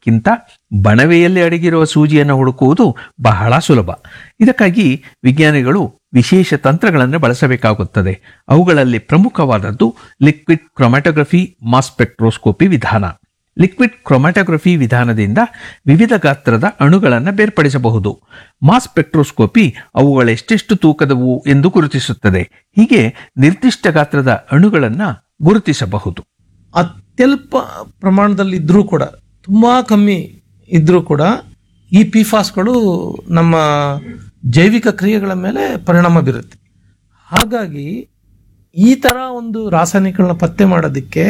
ಹುಡುಕುವುದಕ್ಕಿಂತ ಬಣವೆಯಲ್ಲಿ ಅಡಗಿರುವ ಸೂಜಿಯನ್ನು ಹುಡುಕುವುದು ಬಹಳ ಸುಲಭ ಇದಕ್ಕಾಗಿ ವಿಜ್ಞಾನಿಗಳು ವಿಶೇಷ ತಂತ್ರಗಳನ್ನು ಬಳಸಬೇಕಾಗುತ್ತದೆ ಅವುಗಳಲ್ಲಿ ಪ್ರಮುಖವಾದದ್ದು ಲಿಕ್ವಿಡ್ ಕ್ರೊಮ್ಯಾಟೋಗ್ರಫಿ ಮಾಸ್ ಸ್ಪೆಕ್ಟ್ರೋಸ್ಕೋಪಿ ವಿಧಾನ ಲಿಕ್ವಿಡ್ ಕ್ರೊಮ್ಯಾಟೋಗ್ರಫಿ ವಿಧಾನದಿಂದ ವಿವಿಧ ಗಾತ್ರದ ಅಣುಗಳನ್ನು ಬೇರ್ಪಡಿಸಬಹುದು ಮಾಸ್ ಸ್ಪೆಕ್ಟ್ರೋಸ್ಕೋಪಿ ಅವುಗಳೆಷ್ಟೆಷ್ಟು ತೂಕದವು ಎಂದು ಗುರುತಿಸುತ್ತದೆ ಹೀಗೆ ನಿರ್ದಿಷ್ಟ ಗಾತ್ರದ ಅಣುಗಳನ್ನು ಗುರುತಿಸಬಹುದು ಅತ್ಯಲ್ಪ ಪ್ರಮಾಣದಲ್ಲಿ ಇದ್ರೂ ಕೂಡ ತುಂಬಾ ಕಮ್ಮಿ ಇದ್ರೂ ಕೂಡ ಈ ಪಿಫಾಸ್ಗಳು ನಮ್ಮ ಜೈವಿಕ ಕ್ರಿಯೆಗಳ ಮೇಲೆ ಪರಿಣಾಮ ಬೀರುತ್ತೆ ಹಾಗಾಗಿ ಈ ಥರ ಒಂದು ರಾಸಾಯನಿಕಗಳನ್ನ ಪತ್ತೆ ಮಾಡೋದಕ್ಕೆ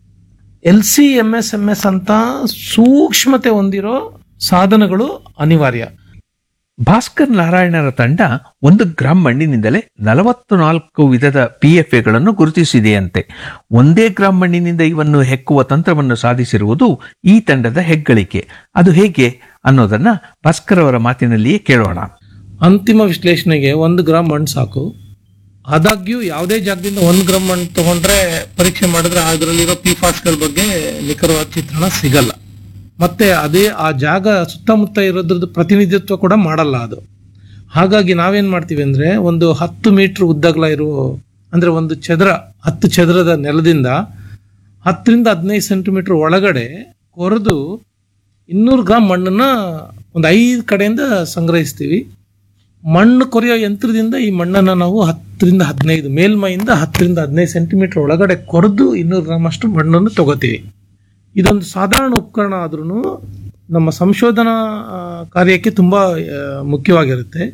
L C M S M S ಅಂತ ಸೂಕ್ಷ್ಮತೆ ಹೊಂದಿರೋ ಸಾಧನಗಳು ಅನಿವಾರ್ಯ ಭಾಸ್ಕರ್ ನಾರಾಯಣರ ತಂಡ ಒಂದು ಗ್ರಾಂ ಮಣ್ಣಿನಿಂದಲೇ ನಲವತ್ತು ನಾಲ್ಕು ವಿಧದ ಪಿಎಫ್ಎಗಳನ್ನು ಗುರುತಿಸಿದೆಯಂತೆ ಒಂದೇ ಗ್ರಾಂ ಮಣ್ಣಿನಿಂದ ಇವನ್ನು ಹೆಕ್ಕುವ ತಂತ್ರವನ್ನು ಸಾಧಿಸಿರುವುದು ಈ ತಂಡದ ಹೆಗ್ಗಳಿಕೆ ಅದು ಹೇಗೆ ಅನ್ನೋದನ್ನ ಭಾಸ್ಕರ್ ಅವರ ಮಾತಿನಲ್ಲಿಯೇ ಕೇಳೋಣ ಅಂತಿಮ ವಿಶ್ಲೇಷಣೆಗೆ ಒಂದು ಗ್ರಾಮ್ ಮಣ್ಣು ಸಾಕು ಆದಾಗ್ಯೂ ಯಾವುದೇ ಜಾಗದಿಂದ ಒಂದು ಗ್ರಾಮ್ ಮಣ್ಣು ತಗೊಂಡ್ರೆ ಪರೀಕ್ಷೆ ಮಾಡಿದ್ರೆ ಅದರಲ್ಲಿರೋ ಪಿ ಗಳ ಬಗ್ಗೆ ನಿಖರವಾದ ಚಿತ್ರಣ ಸಿಗಲ್ಲ ಮತ್ತೆ ಅದೇ ಆ ಜಾಗ ಸುತ್ತಮುತ್ತ ಇರೋದ್ರದ್ದು ಪ್ರತಿನಿಧಿತ್ವ ಕೂಡ ಮಾಡಲ್ಲ ಅದು ಹಾಗಾಗಿ ನಾವೇನ್ ಮಾಡ್ತೀವಿ ಅಂದ್ರೆ ಒಂದು ಹತ್ತು ಮೀಟರ್ ಉದ್ದಗಲ ಇರುವ ಅಂದ್ರೆ ಒಂದು ಚದರ ಹತ್ತು ಚದರದ ನೆಲದಿಂದ ಹತ್ತರಿಂದ ಹದಿನೈದು ಸೆಂಟಿಮೀಟರ್ ಒಳಗಡೆ ಕೊರೆದು ಇನ್ನೂರು ಗ್ರಾಮ್ ಮಣ್ಣನ್ನ ಒಂದು ಐದು ಕಡೆಯಿಂದ ಸಂಗ್ರಹಿಸ್ತೀವಿ ಮಣ್ಣು ಕೊರೆಯೋ ಯಂತ್ರದಿಂದ ಈ ಮಣ್ಣನ್ನು ನಾವು ಹತ್ತರಿಂದ ಹದಿನೈದು ಮೇಲ್ಮೈಯಿಂದ ಹತ್ತರಿಂದ ಹದಿನೈದು ಸೆಂಟಿಮೀಟರ್ ಒಳಗಡೆ ಕೊರೆದು ಇನ್ನೂರು ಗ್ರಾಮ್ ಅಷ್ಟು ಮಣ್ಣನ್ನು ತಗೋತೀವಿ ಇದೊಂದು ಸಾಧಾರಣ ಉಪಕರಣ ಆದ್ರೂ ನಮ್ಮ ಸಂಶೋಧನಾ ಆ, ಕಾರ್ಯಕ್ಕೆ ತುಂಬ ಮುಖ್ಯವಾಗಿರುತ್ತೆ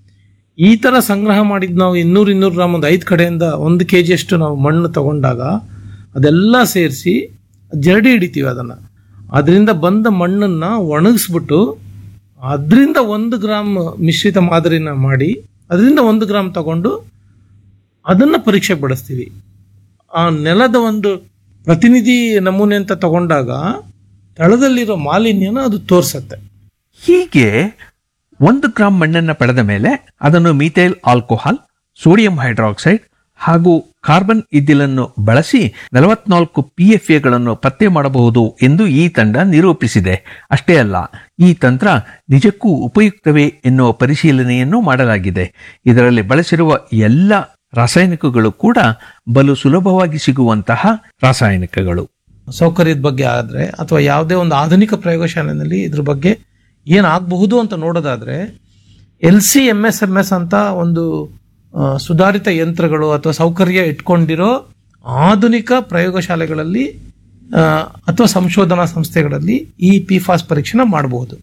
ಈ ಥರ ಸಂಗ್ರಹ ಮಾಡಿದ ನಾವು ಇನ್ನೂರು ಇನ್ನೂರು ಗ್ರಾಮ್ ಒಂದು ಐದು ಕಡೆಯಿಂದ ಒಂದು ಕೆ ಜಿಯಷ್ಟು ನಾವು ಮಣ್ಣು ತಗೊಂಡಾಗ ಅದೆಲ್ಲ ಸೇರಿಸಿ ಜರಡಿ ಹಿಡಿತೀವಿ ಅದನ್ನು ಅದರಿಂದ ಬಂದ ಮಣ್ಣನ್ನು ಒಣಗಿಸ್ಬಿಟ್ಟು ಅದರಿಂದ ಒಂದು ಗ್ರಾಮ್ ಮಿಶ್ರಿತ ಮಾದರಿನ ಮಾಡಿ ಅದರಿಂದ ಒಂದು ಗ್ರಾಮ್ ತಗೊಂಡು ಅದನ್ನು ಪರೀಕ್ಷೆ ಪಡಿಸ್ತೀವಿ ಆ ನೆಲದ ಒಂದು ಪ್ರತಿನಿಧಿ ನಮೂನೆ ಅಂತ ತಗೊಂಡಾಗ ತಳದಲ್ಲಿರೋ ಮಾಲಿನ್ಯನ ಅದು ತೋರಿಸತ್ತೆ ಹೀಗೆ ಒಂದು ಗ್ರಾಂ ಮಣ್ಣನ್ನು ಪಡೆದ ಮೇಲೆ ಅದನ್ನು ಮೀಥೈಲ್ ಆಲ್ಕೋಹಾಲ್ ಸೋಡಿಯಂ ಹೈಡ್ರಾಕ್ಸೈಡ್ ಹಾಗೂ ಕಾರ್ಬನ್ ಇದ್ದಿಲನ್ನು ಬಳಸಿ ನಲವತ್ನಾಲ್ಕು ಪಿಎಫ್ಎಗಳನ್ನು ಪತ್ತೆ ಮಾಡಬಹುದು ಎಂದು ಈ ತಂಡ ನಿರೂಪಿಸಿದೆ ಅಷ್ಟೇ ಅಲ್ಲ ಈ ತಂತ್ರ ನಿಜಕ್ಕೂ ಉಪಯುಕ್ತವೇ ಎನ್ನುವ ಪರಿಶೀಲನೆಯನ್ನು ಮಾಡಲಾಗಿದೆ ಇದರಲ್ಲಿ ಬಳಸಿರುವ ಎಲ್ಲ ರಾಸಾಯನಿಕಗಳು ಕೂಡ ಬಲು ಸುಲಭವಾಗಿ ಸಿಗುವಂತಹ ರಾಸಾಯನಿಕಗಳು ಸೌಕರ್ಯದ ಬಗ್ಗೆ ಆದರೆ ಅಥವಾ ಯಾವುದೇ ಒಂದು ಆಧುನಿಕ ಪ್ರಯೋಗಶಾಲೆಯಲ್ಲಿ ಇದ್ರ ಬಗ್ಗೆ ಏನಾಗಬಹುದು ಅಂತ ನೋಡೋದಾದ್ರೆ L C M S M S ಅಂತ ಒಂದು ಆ, ಸುಧಾರಿತ ಯಂತ್ರಗಳು ಅಥವಾ ಸೌಕರ್ಯ ಇಟ್ಕೊಂಡಿರೋ ಆಧುನಿಕ ಪ್ರಯೋಗಶಾಲೆಗಳಲ್ಲಿ ಆ, ಅಥವಾ ಸಂಶೋಧನಾ ಸಂಸ್ಥೆಗಳಲ್ಲಿ ಈ ಪಿ ಫಾಸ್ ಪರೀಕ್ಷೆನ ಮಾಡಬಹುದು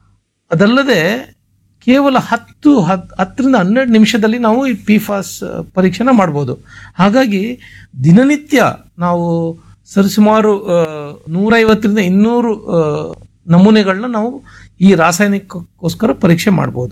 ಅದಲ್ಲದೆ ಕೇವಲ ಹತ್ತು ಹತ್ ಹತ್ತರಿಂದ ಹನ್ನೆರಡು ನಿಮಿಷದಲ್ಲಿ ನಾವು ಈ ಪಿ ಫಾಸ್ ಪರೀಕ್ಷೆನ ಮಾಡ್ಬೋದು ಹಾಗಾಗಿ ದಿನನಿತ್ಯ ನಾವು ಸರಿಸುಮಾರು ಆ, ನೂರೈವತ್ತರಿಂದ ಇನ್ನೂರು ಆ, ನಮೂನೆಗಳನ್ನ ನಾವು ಈ ರಾಸಾಯನಿಕಕ್ಕೋಸ್ಕರ ಪರೀಕ್ಷೆ ಮಾಡ್ಬೋದು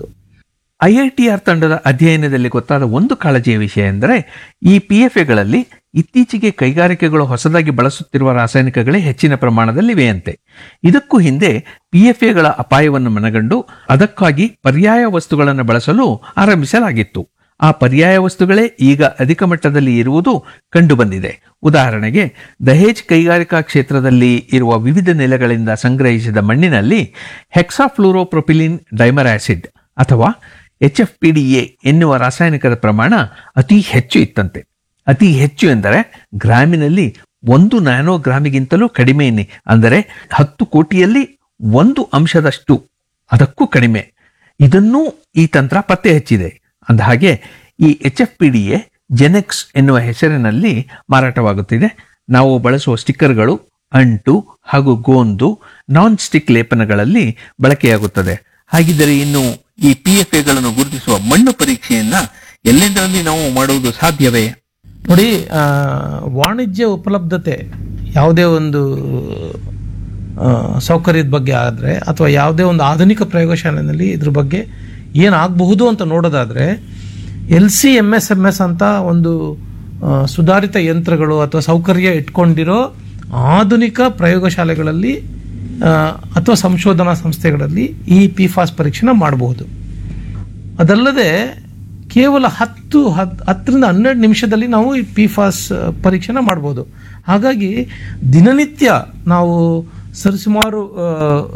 ಐಐಟಿಆರ್ ತಂಡದ ಅಧ್ಯಯನದಲ್ಲಿ ಗೊತ್ತಾದ ಒಂದು ಕಾಳಜಿಯ ವಿಷಯ ಎಂದರೆ ಈ ಪಿಎಫ್ಎಗಳಲ್ಲಿ ಇತ್ತೀಚೆಗೆ ಕೈಗಾರಿಕೆಗಳು ಹೊಸದಾಗಿ ಬಳಸುತ್ತಿರುವ ರಾಸಾಯನಿಕಗಳೇ ಹೆಚ್ಚಿನ ಪ್ರಮಾಣದಲ್ಲಿವೆಯಂತೆ ಇದಕ್ಕೂ ಹಿಂದೆ ಪಿಎಫ್ಎಗಳ ಅಪಾಯವನ್ನು ಮನಗಂಡು ಅದಕ್ಕಾಗಿ ಪರ್ಯಾಯ ವಸ್ತುಗಳನ್ನು ಬಳಸಲು ಆರಂಭಿಸಲಾಗಿತ್ತು ಆ ಪರ್ಯಾಯ ವಸ್ತುಗಳೇ ಈಗ ಅಧಿಕ ಮಟ್ಟದಲ್ಲಿ ಇರುವುದು ಕಂಡುಬಂದಿದೆ ಉದಾಹರಣೆಗೆ ದಹೇಜ್ ಕೈಗಾರಿಕಾ ಕ್ಷೇತ್ರದಲ್ಲಿ ಇರುವ ವಿವಿಧ ನೆಲೆಗಳಿಂದ ಸಂಗ್ರಹಿಸಿದ ಮಣ್ಣಿನಲ್ಲಿ ಹೆಕ್ಸಾಫ್ಲೂರೋಪ್ರೊಪಿಲಿನ್ ಡೈಮರ್ ಆಸಿಡ್ ಅಥವಾ H F P D A ಎನ್ನುವ ರಾಸಾಯನಿಕದ ಪ್ರಮಾಣ ಅತಿ ಹೆಚ್ಚು ಇತ್ತಂತೆ ಅತಿ ಹೆಚ್ಚು ಎಂದರೆ ಗ್ರಾಮಿನಲ್ಲಿ ಒಂದು ನ್ಯಾನೋ ಗ್ರಾಮಿಗಿಂತಲೂ ಕಡಿಮೆ ಎನ್ನಿ ಅಂದರೆ ಹತ್ತು ಕೋಟಿಯಲ್ಲಿ ಒಂದು ಅಂಶದಷ್ಟು ಅದಕ್ಕೂ ಕಡಿಮೆ ಇದನ್ನೂ ಈ ತಂತ್ರ ಪತ್ತೆ ಹಚ್ಚಿದೆ ಅಂದಹಾಗೆ ಈ H F P D A GenX ಎನ್ನುವ ಹೆಸರಿನಲ್ಲಿ ಮಾರಾಟವಾಗುತ್ತಿದೆ ನಾವು ಬಳಸುವ ಸ್ಟಿಕ್ಕರ್ಗಳು ಅಂಟು ಹಾಗೂ ಗೋಂದು ನಾನ್ ಸ್ಟಿಕ್ ಲೇಪನಗಳಲ್ಲಿ ಬಳಕೆಯಾಗುತ್ತದೆ ಹಾಗಿದ್ದರೆ ಇನ್ನು ಈ ಪಿ ಎಫ್ ಎಗಳನ್ನು ಗುರುತಿಸುವ ಮಣ್ಣು ಪರೀಕ್ಷೆಯನ್ನ ಎಲ್ಲೆಂದರಲ್ಲಿ ನಾವು ಮಾಡುವುದು ಸಾಧ್ಯವೇ ನೋಡಿ ಆ, ವಾಣಿಜ್ಯ ಉಪಲಬ್ಧತೆ ಯಾವುದೇ ಒಂದು ಆ, ಸೌಕರ್ಯದ ಬಗ್ಗೆ ಆದರೆ ಅಥವಾ ಯಾವುದೇ ಒಂದು ಆಧುನಿಕ ಪ್ರಯೋಗಶಾಲೆಯಲ್ಲಿ ಇದ್ರ ಬಗ್ಗೆ ಏನಾಗಬಹುದು ಅಂತ ನೋಡೋದಾದ್ರೆ L C M S M S ಅಂತ ಒಂದು ಆ, ಸುಧಾರಿತ ಯಂತ್ರಗಳು ಅಥವಾ ಸೌಕರ್ಯ ಇಟ್ಕೊಂಡಿರೋ ಆಧುನಿಕ ಪ್ರಯೋಗಶಾಲೆಗಳಲ್ಲಿ ಆ, ಅಥವಾ ಸಂಶೋಧನಾ ಸಂಸ್ಥೆಗಳಲ್ಲಿ ಈ ಪಿ ಫಾಸ್ ಪರೀಕ್ಷೆನ ಮಾಡಬಹುದು ಅದಲ್ಲದೆ ಕೇವಲ ಹತ್ತು ಹತ್ ಹತ್ತರಿಂದ ಹನ್ನೆರಡು ನಿಮಿಷದಲ್ಲಿ ನಾವು ಈ ಪಿ ಫಾಸ್ ಪರೀಕ್ಷೆನ ಮಾಡ್ಬೋದು ಹಾಗಾಗಿ ದಿನನಿತ್ಯ ನಾವು ಸರಿಸುಮಾರು ಆ,